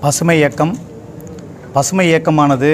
பசுமை இயக்கம் பசுமை இயக்கமானது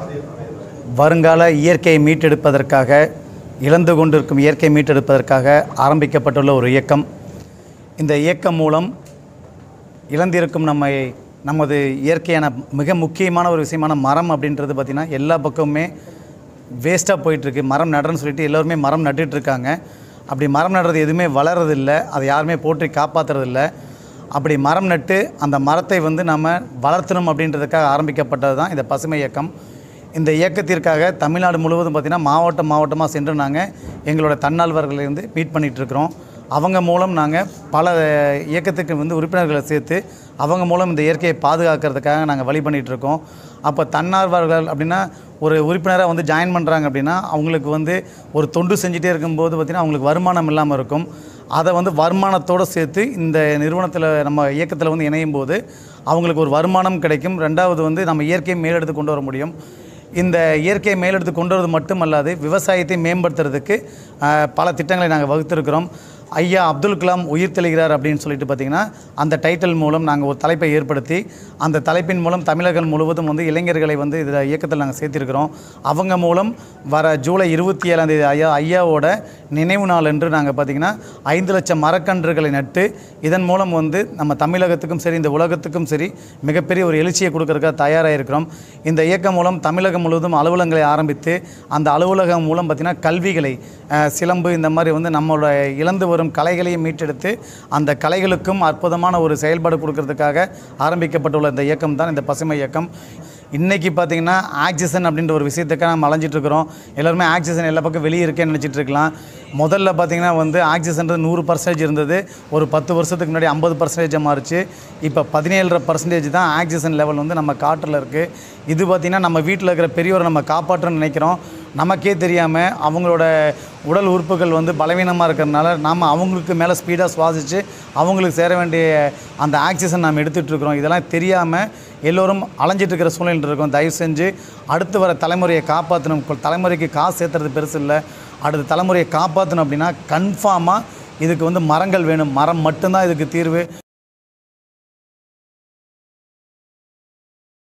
வருங்கால இயற்கையை மீட்டெடுப்பதற்காக இழந்து கொண்டிருக்கும் இயற்கையை மீட்டெடுப்பதற்காக ஆரம்பிக்கப்பட்டுள்ள ஒரு இயக்கம் இந்த இயக்கம் மூலம் இழந்திருக்கும் நம்மை நமது இயற்கையான மிக முக்கியமான ஒரு விஷயமான மரம் அப்படின்றது பார்த்திங்கன்னா எல்லா பக்கமுமே வேஸ்ட்டாக போயிட்டுருக்கு மரம் நடுறேன்னு சொல்லிட்டு எல்லோருமே மரம் நட்டுட்டு இருக்காங்க அப்படி மரம் நடுறது எதுவுமே வளர்றதில்ல அதை யாருமே போற்றி காப்பாற்றுறதில்ல அப்படி மரம் நட்டு அந்த மரத்தை வந்து நம்ம வளர்த்தணும் அப்படின்றதுக்காக ஆரம்பிக்கப்பட்டது தான் இந்த பசுமை இயக்கம் இந்த இயக்கத்திற்காக தமிழ்நாடு முழுவதும் பார்த்திங்கன்னா மாவட்டம் மாவட்டமாக சென்று நாங்கள் எங்களோட தன்னார்வர்களை வந்து மீட் பண்ணிகிட்டு இருக்கிறோம் அவங்க மூலம் நாங்கள் பல இயக்கத்துக்கு வந்து உறுப்பினர்களை சேர்த்து அவங்க மூலம் இந்த இயற்கையை பாதுகாக்கிறதுக்காக நாங்கள் வழி பண்ணிகிட்டு இருக்கோம் அப்போ தன்னார்வர்கள் அப்படின்னா ஒரு உறுப்பினராக வந்து ஜாயின் பண்ணுறாங்க அப்படின்னா அவங்களுக்கு வந்து ஒரு தொண்டு செஞ்சுட்டே இருக்கும்போது பார்த்திங்கன்னா அவங்களுக்கு வருமானம் இல்லாமல் இருக்கும் அதை வந்து வருமானத்தோடு சேர்த்து இந்த நிறுவனத்தில் நம்ம இயக்கத்தில் வந்து இணையும் போது அவங்களுக்கு ஒரு வருமானம் கிடைக்கும் ரெண்டாவது வந்து நம்ம இயற்கையை மேலெடுத்து கொண்டு வர முடியும் இந்த இயற்கையை மேலெடுத்து கொண்டு வரது மட்டுமல்லாது விவசாயத்தை மேம்படுத்துறதுக்கு ஆஹ், பல திட்டங்களை நாங்கள் வகுத்திருக்கிறோம் ஐயா அப்துல் கலாம் உயிர் தெளிகிறார் அப்படின்னு சொல்லிட்டு பார்த்தீங்கன்னா அந்த டைட்டில் மூலம் நாங்கள் ஒரு தலைப்பை ஏற்படுத்தி அந்த தலைப்பின் மூலம் தமிழகம் முழுவதும் வந்து இளைஞர்களை வந்து இதில் இயக்கத்தில் நாங்கள் சேர்த்திருக்கிறோம் அவங்க மூலம் வர ஜூலை இருபத்தி ஏழாம் தேதி ஐயா ஐயாவோட நினைவு நாள் என்று நாங்கள் பார்த்திங்கன்னா ஐந்து லட்சம் மரக்கன்றுகளை நட்டு இதன் மூலம் வந்து நம்ம தமிழகத்துக்கும் சரி இந்த உலகத்துக்கும் சரி மிகப்பெரிய ஒரு எழுச்சியை கொடுக்கறதுக்காக தயாராக இருக்கிறோம் இந்த இயக்கம் மூலம் தமிழகம் முழுவதும் அலுவலகங்களை ஆரம்பித்து அந்த அலுவலகம் மூலம் பார்த்திங்கன்னா கல்விகளை அஹ், சிலம்பு இந்த மாதிரி வந்து நம்மளோட இழந்து வரும் கலைகளையும் மீட்டெடுத்து அந்த கலைகளுக்கும் அற்புதமான ஒரு செயல்பாடு கொடுக்கறதுக்காக ஆரம்பிக்கப்பட்டுள்ள இந்த இயக்கம் தான் இந்த பசுமை இயக்கம் இன்றைக்கி பார்த்தீங்கன்னா ஆக்சிஜன் அப்படின்ற ஒரு விஷயத்துக்காக நம்ம அலைஞ்சிட்டு இருக்கிறோம் எல்லாருமே ஆக்சிஜன் எல்லா பக்கம் வெளியே இருக்கேன்னு நினச்சிட்டு இருக்கலாம் முதல்ல பார்த்தீங்கன்னா வந்து ஆக்சிஜன்றது நூறு பர்சன்டேஜ் இருந்தது ஒரு பத்து வருஷத்துக்கு முன்னாடி ஐம்பது பர்சன்டேஜாக மாறிச்சு இப்போ பதினேழரை பர்சன்டேஜ் தான் ஆக்சிஜன் லெவல் வந்து நம்ம காற்றில் இருக்குது இது பார்த்திங்கன்னா நம்ம வீட்டில் இருக்கிற பெரியவரை நம்ம காப்பாற்றணும்னு நினைக்கிறோம் நமக்கே தெரியாமல் அவங்களோட உடல் உறுப்புகள் வந்து பலவீனமாக இருக்கிறதுனால நாம் அவங்களுக்கு மேலே ஸ்பீடாக சுவாசித்து அவங்களுக்கு சேர வேண்டிய அந்த ஆக்சிஜன் நாம் எடுத்துகிட்டு இருக்கிறோம் இதெல்லாம் தெரியாமல் எல்லோரும் அலைஞ்சிட்டு இருக்கிற சூழ்நிலையில் இருக்கோம் தயவு செஞ்சு அடுத்து வர தலைமுறையை காப்பாற்றணும் கொ- தலைமுறைக்கு காசு சேர்த்துறது பெருசு இல்லை அடுத்த தலைமுறையை காப்பாற்றணும் அப்படின்னா கன்ஃபார்மாக இதுக்கு வந்து மரங்கள் வேணும் மரம் மட்டும்தான் இதுக்கு தீர்வு